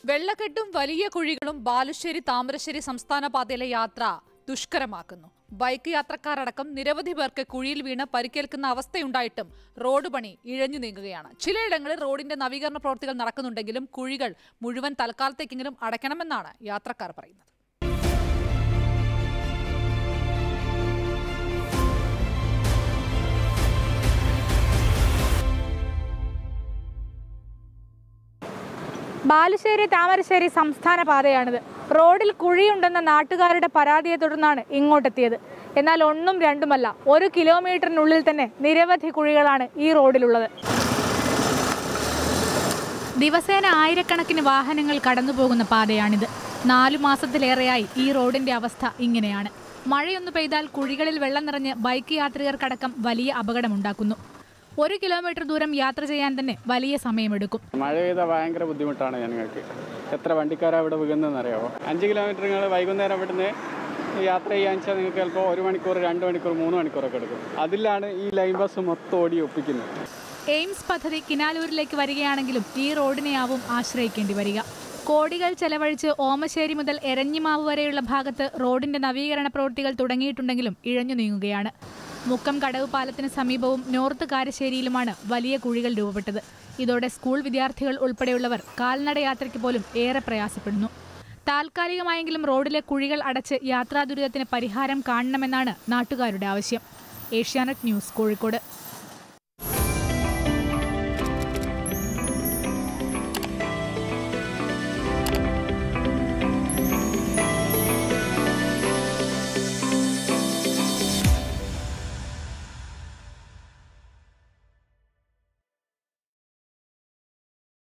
വെള്ളക്കെട്ടും വലിയ കുഴികളും ബാലുശ്ശേരി താമരശ്ശേരി സംസ്ഥാന പാതയിലെ യാത്ര ദുഷ്കരമാക്കുന്നു ബൈക്ക് യാത്രക്കാരടക്കം നിരവധി പേർക്ക് കുഴിയിൽ വീണ് പരിക്കേൽക്കുന്ന അവസ്ഥയുണ്ടായിട്ടും റോഡ് പണി ഇഴഞ്ഞു നീങ്ങുകയാണ് ചിലയിടങ്ങളിൽ റോഡിന്റെ നവീകരണ പ്രവൃത്തികൾ നടക്കുന്നുണ്ടെങ്കിലും കുഴികൾ മുഴുവൻ തൽക്കാലത്തേക്കെങ്കിലും അടയ്ക്കണമെന്നാണ് യാത്രക്കാർ പറയുന്നത് ബാലുശ്ശേരി താമരശ്ശേരി സംസ്ഥാന പാതയാണിത് റോഡിൽ കുഴിയുണ്ടെന്ന നാട്ടുകാരുടെ പരാതിയെ തുടർന്നാണ് ഇങ്ങോട്ടെത്തിയത് എന്നാൽ ഒന്നും രണ്ടുമല്ല ഒരു കിലോമീറ്ററിനുള്ളിൽ തന്നെ നിരവധി കുഴികളാണ് ഈ റോഡിലുള്ളത് ദിവസേന ആയിരക്കണക്കിന് വാഹനങ്ങൾ കടന്നുപോകുന്ന പാതയാണിത് നാലു മാസത്തിലേറെയായി ഈ റോഡിന്റെ അവസ്ഥ ഇങ്ങനെയാണ് മഴയൊന്നു പെയ്താൽ കുഴികളിൽ വെള്ളം നിറഞ്ഞ് ബൈക്ക് യാത്രികർക്കടക്കം വലിയ അപകടമുണ്ടാക്കുന്നു ഒരു കിലോമീറ്റർ ദൂരം യാത്ര ചെയ്യാൻ തന്നെ വലിയ സമയമെടുക്കും മഴ പെയ്താൽ ഭയങ്കര ബുദ്ധിമുട്ടാണ് ഞങ്ങൾക്ക് എത്ര വണ്ടിക്കാരാണ് ഇവിടെ വീകുന്നതെന്ന് അറിയാമോ അഞ്ച് കിലോമീറ്റർ നിങ്ങൾ വൈകുന്നേരം ഇവിടുന്ന് യാത്ര ചെയ്യാൻ വെച്ചാൽ നിങ്ങൾക്ക് ചിലപ്പോൾ ഒരു മണിക്കൂർ രണ്ട് മണിക്കൂർ മൂന്ന് മണിക്കൂറൊക്കെ എടുക്കും അതിലാണ് ഈ ലൈൻ ബസ് മൊത്തം ഓടി ഒപ്പിക്കുന്നത് എയിംസ് പദ്ധതി കിനാലൂരിലേക്ക് വരികയാണെങ്കിലും ഈ റോഡിനെയാവും ആശ്രയിക്കേണ്ടി വരിക കോടികൾ ചെലവഴിച്ച് ഓമശ്ശേരി മുതൽ എരഞ്ഞിമാവ് വരെയുള്ള ഭാഗത്ത് റോഡിന്റെ നവീകരണ പ്രവൃത്തികൾ തുടങ്ങിയിട്ടുണ്ടെങ്കിലും ഇഴഞ്ഞു നീങ്ങുകയാണ് മുക്കം കടവ് പാലത്തിന് സമീപവും നോർത്ത് കാരശ്ശേരിയിലുമാണ് വലിയ കുഴികൾ രൂപപ്പെട്ടത് ഇതോടെ സ്കൂൾ വിദ്യാർത്ഥികൾ ഉൾപ്പെടെയുള്ളവർ കാൽനടയാത്രയ്ക്ക് പോലും ഏറെ പ്രയാസപ്പെടുന്നു താൽക്കാലികമായെങ്കിലും റോഡിലെ കുഴികൾ അടച്ച് യാത്രാ ദുരിതത്തിന് പരിഹാരം കാണണമെന്നാണ് നാട്ടുകാരുടെ ആവശ്യം ഏഷ്യാനെറ്റ് ന്യൂസ് കോഴിക്കോട്